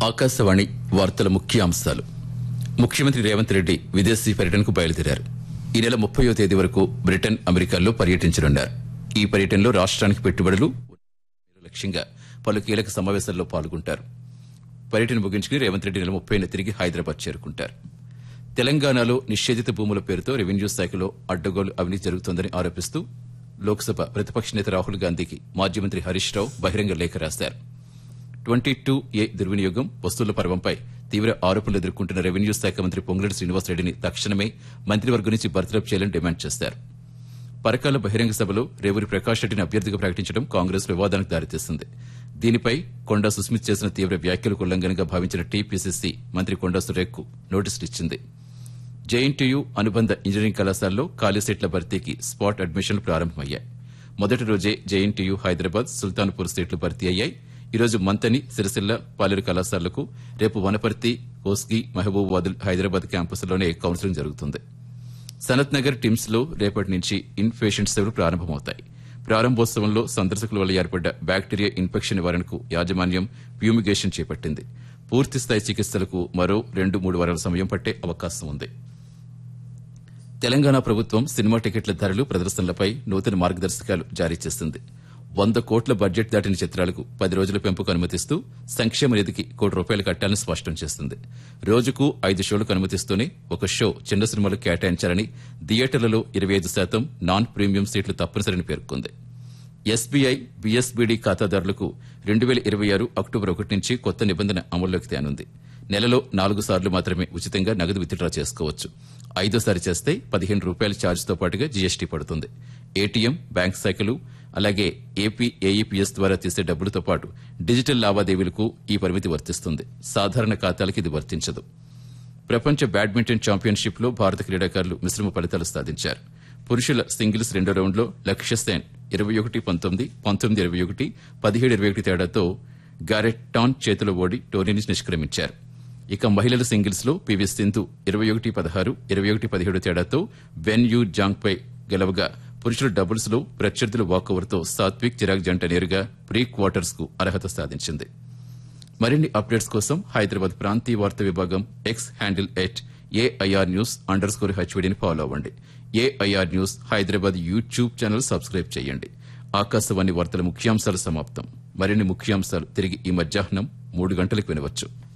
ఆకాశవాణి వార్తల ముఖ్యాంశాలు ముఖ్యమంత్రి రేవంత్ రెడ్డి విదేశీ పర్యటనకు బయలుదేరారు ఈ నెల ముప్పయో తేదీ వరకు బ్రిటన్ అమెరికాల్లో పర్యటించనున్నారు ఈ పర్యటనలో రాష్ట్రానికి పెట్టుబడులు లక్ష్యంగా పలు కీలక సమావేశాల్లో పాల్గొంటారు పర్యటన ముగించుకుని రేవంత్ రెడ్డి నెల ముప్పైన తిరిగి హైదరాబాద్ చేరుకుంటారు తెలంగాణలో నిషేధిత భూముల పేరుతో రెవెన్యూ శాఖలో అడ్డగోలు అవినీతి జరుగుతోందని ఆరోపిస్తూ లోక్సభ ప్రతిపక్ష నేత రాహుల్ గాంధీకి మాజీ మంత్రి హరీష్ రావు బహిరంగ లేఖ రాశారు ట్వంటీ టూ ఏ దుర్వినియోగం వస్తువుల పర్వంపై తీవ్ర ఆరోపణలు ఎదుర్కొంటున్న రెవెన్యూ శాఖ మంత్రి పొంగులేటి శ్రీనివాసరెడ్డిని తక్షణమే మంత్రివర్గం నుంచి బర్తరఫ్ చేయాలని డిమాండ్ చేశారు పరకాల బహిరంగ సభలో రేవూరి ప్రకాష్ రెడ్డిని అభ్యర్థిగా ప్రకటించడం కాంగ్రెస్ వివాదానికి దారితీస్తుంది దీనిపై కొండా సుస్మిత్ చేసిన తీవ్ర వ్యాఖ్యలకు ఉల్లంఘనగా భావించిన టీపీసీసీ మంత్రి కొండా సురేఖ్కు నోటీసులు ఇచ్చింది జేఎన్టీయూ అనుబంధ ఇంజనీరింగ్ కళాశాలలో ఖాళీ సీట్ల భర్తీకి స్పాట్ అడ్మిషన్లు ప్రారంభమయ్యాయి మొదటి రోజే జేఎన్టీయూ హైదరాబాద్ సుల్తాన్పూర్ సీట్లు భర్తీ అయ్యాయి ఈ రోజు మంతని సిరిసిల్ల పాలేరు కళాశాలలకు రేపు వనపర్తి కోస్గి మహబూబాబాద్ హైదరాబాద్ క్యాంపస్లోనే కౌన్సిలింగ్ జరుగుతుంది సనత్ నగర్ టిమ్స్ లో రేపటి నుంచి ఇన్ పేషెంట్ సేవలు ప్రారంభమవుతాయి ప్రారంభోత్సవంలో సందర్శకుల వల్ల ఏర్పడ్డ బ్యాక్టీరియా ఇన్ఫెక్షన్ నివారణకు యాజమాన్యం ప్యూమిగేషన్ చేపట్టింది పూర్తిస్థాయి చికిత్సలకు మరో రెండు మూడు వారాల సమయం పట్టే అవకాశం ఉంది తెలంగాణ ప్రభుత్వం సినిమా టికెట్ల ధరలు ప్రదర్శనలపై నూతన మార్గదర్శకాలు జారీ చేసింది వంద కోట్ల బడ్జెట్ దాటిన చిత్రాలకు పది రోజుల పెంపుకు అనుమతిస్తూ సంక్షేమ నిధికి కోటి రూపాయలు కట్టాలని స్పష్టం చేస్తుంది రోజుకు ఐదు షోలకు అనుమతిస్తూనే ఒక షో చిన్న సినిమాలకు కేటాయించాలని థియేటర్లలో ఇరవై ఐదు శాతం నాన్ ప్రీమియం సీట్లు తప్పనిసరని పేర్కొంది ఎస్బీఐ బీఎస్బీడీ ఖాతాదారులకు రెండు వేల ఇరవై ఆరు అక్టోబర్ ఒకటి నుంచి కొత్త నిబంధన అమల్లోకి తేనుంది నెలలో నాలుగు సార్లు మాత్రమే ఉచితంగా నగదు విత్డ్రా చేసుకోవచ్చు ఐదోసారి చేస్తే పదిహేను రూపాయల ఛార్జ్తో పాటుగా జీఎస్టీ పడుతుంది ఏటీఎం బ్యాంక్ శాఖలు అలాగే ఏపీ ఏఈపీఎస్ ద్వారా తీసే డబ్బులతో పాటు డిజిటల్ లావాదేవీలకు ఈ పరిమితి వర్తిస్తుంది సాధారణ ఖాతాలకు ఇది వర్తించదు ప్రపంచ బ్యాడ్మింటన్ ఛాంపియన్షిప్ లో భారత క్రీడాకారులు మిశ్రమ ఫలితాలు సాధించారు పురుషుల సింగిల్స్ రెండో రౌండ్లో లక్ష్య సేన్ ఇరవై ఒకటి పంతొమ్మిది పంతొమ్మిది ఇరవై ఒకటి పదిహేడు ఇరవై ఒకటి తేడాతో గారెట్ టాన్ చేతిలో ఓడి టోర్నీ నుంచి నిష్క్రమించారు ఇక మహిళల సింగిల్స్ లో పివి సింధు ఇరవై ఒకటి పదహారు ఇరవై ఒకటి పదిహేడు తేడాతో వెన్ యూ జాంగ్ పై గెలవగా పురుషుల డబుల్స్ లో ప్రత్యర్థుల వాకోవర్తో సాత్విక్ చిరాగ్ జంట నేరుగా ప్రీ క్వార్టర్స్ కు అర్హత సాధించింది మరిన్ని అప్డేట్స్ కోసం హైదరాబాద్ ప్రాంతీయ వార్తా విభాగం X handle at AIR news underscore హెచ్వీడీని ఫాలో అవ్వండి AIR news Hyderabad YouTube channel subscribe చేయండి ఆకాశవాణి వార్తల ముఖ్యాంశాలు సమాప్తం మరిన్ని ముఖ్యాంశాలు తిరిగి ఈ మధ్యాహ్నం మూడు గంటలకు వినవచ్చు